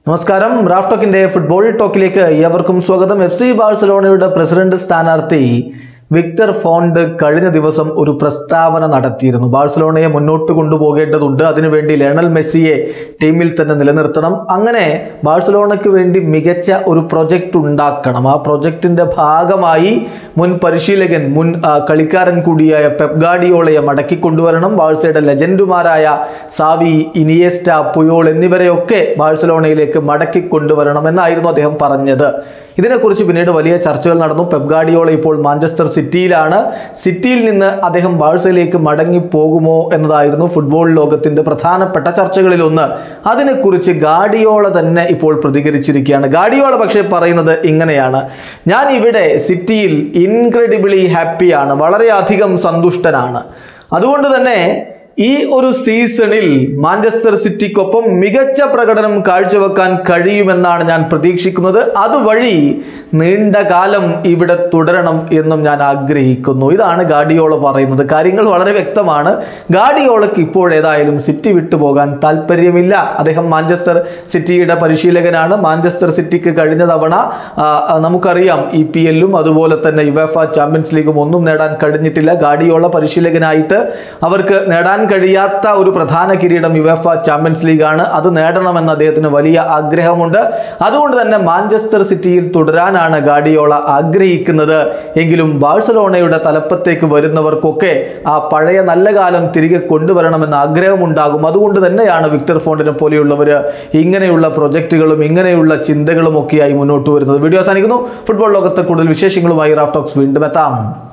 നമസ്കാരം Raf ടോക്കിന്റെ football ടോക്കിലേക്ക് ഏവർക്കും സ്വാഗതം എഫ് സി ബാഴ്സലോണയുടെ പ്രസിഡന്റ് സ്ഥാനാർത്ഥി വിക്ടർ ഫോണ്ട് കഴിഞ്ഞ ദിവസം ഒരു പ്രസ്താവന നടത്തിയിരുന്നു ബാഴ്സലോണയെ മുന്നോട്ട് കൊണ്ടുപോകേണ്ടതുണ്ട് അതിനുവേണ്ടി ലയണൽ മെസ്സിയെ ടീമിൽ തന്നെ നിലനിർത്തണം അങ്ങനെ ബാഴ്സലോണയ്ക്ക് വേണ്ടി മികച്ച ഒരു പ്രൊജക്റ്റ് ഉണ്ടാക്കണം ആ പ്രൊജക്റ്റിന്റെ ഭാഗമായി മുൻ പരിശീലകൻ മുൻ ആ, കളിക്കാരൻ കൂടിയായ പെപ് ഗാർഡിയോളയെ മടക്കി കൊണ്ടുവരണം ബാഴ്സയുടെ ലെജൻഡുമാരായ സാവി ഇനിയസ്റ്റ പുയോൾ എന്നിവരെയൊക്കെ ബാഴ്സലോണയിലേക്ക് മടക്കി കൊണ്ടുവരണം എന്നായിരുന്നു അദ്ദേഹം പറഞ്ഞത് ഇതിനെക്കുറിച്ച് പിന്നീട് വലിയ ചർച്ചകൾ നടന്നു പെപ് ഗാർഡിയോള ഇപ്പോൾ മാഞ്ചസ്റ്റർ സിറ്റിയിലാണ് സിറ്റിയിൽ നിന്ന് അദ്ദേഹം ബാഴ്സയിലേക്ക് മടങ്ങി പോകുമോ എന്നതായിരുന്നു ഫുട്ബോൾ ലോകത്തിന്റെ പ്രധാനപ്പെട്ട ചർച്ചകളിൽ ഒന്ന് അതിനെക്കുറിച്ച് ഗാഡിയോള തന്നെ ഇപ്പോൾ പ്രതികരിച്ചിരിക്കുകയാണ് ഗാഡിയോള പക്ഷേ പറയുന്നത് ഇങ്ങനെയാണ് ഞാൻ ഇവിടെ സിറ്റിയിൽ ഇൻക്രെഡിബിളി ഹാപ്പിയാണ് വളരെയധികം സന്തുഷ്ടനാണ് അതുകൊണ്ട് തന്നെ ഈ ഒരു സീസണിൽ മാഞ്ചസ്റ്റർ സിറ്റിക്കൊപ്പം മികച്ച പ്രകടനം കാഴ്ചവെക്കാൻ കഴിയുമെന്നാണ് ഞാൻ പ്രതീക്ഷിക്കുന്നത് അതുവഴി നീണ്ട കാലം ഇവിടെ തുടരണം എന്നും ഞാൻ ആഗ്രഹിക്കുന്നു ഇതാണ് ഗാഡിയോള പറയുന്നത് കാര്യങ്ങൾ വളരെ വ്യക്തമാണ് ഗാഡിയോളയ്ക്ക് ഇപ്പോഴേതായാലും സിറ്റി വിട്ടുപോകാൻ താല്പര്യമില്ല അദ്ദേഹം മാഞ്ചസ്റ്റർ സിറ്റിയുടെ പരിശീലകനാണ് മാഞ്ചസ്റ്റർ സിറ്റിക്ക് കഴിഞ്ഞ തവണ ആ, ആ, നമുക്കറിയാം ഇ പി എല്ലും അതുപോലെ തന്നെ യുവേഫ ചാമ്പ്യൻസ് ലീഗും ഒന്നും നേടാൻ കഴിഞ്ഞിട്ടില്ല ഗാഡിയോള പരിശീലകനായിട്ട് അവർക്ക് നേടാൻ കഴിയാത്ത ഒരു പ്രധാന കിരീടം യുവേഫ ചാമ്പ്യൻസ് ലീഗാണ് അത് നേടണമെന്ന് അദ്ദേഹത്തിന് വലിയ ആഗ്രഹമുണ്ട് അതുകൊണ്ട് തന്നെ മാഞ്ചസ്റ്റർ സിറ്റിയിൽ തുടരാനാണ് ഗാഡിയോള ആഗ്രഹിക്കുന്നത് എങ്കിലും ബാഴ്സലോണയുടെ തലപ്പത്തേക്ക് വരുന്നവർക്കൊക്കെ ആ പഴയ നല്ല കാലം തിരികെ കൊണ്ടുവരണമെന്ന് ആഗ്രഹമുണ്ടാകും അതുകൊണ്ട് തന്നെയാണ് വിക്ടർ ഫോണ്ടിനെ പോലെയുള്ളവർ ഇങ്ങനെയുള്ള പ്രൊജക്റ്റുകളും ഇങ്ങനെയുള്ള ചിന്തകളും ഒക്കെയായി മുന്നോട്ട് വരുന്നത് വീഡിയോ അവസാനിക്കുന്നു ഫുട്ബോൾ ലോകത്തെ കൂടുതൽ വിശേഷങ്ങളുമായി റാഫ് ടോക്സ് വീണ്ടും എത്താം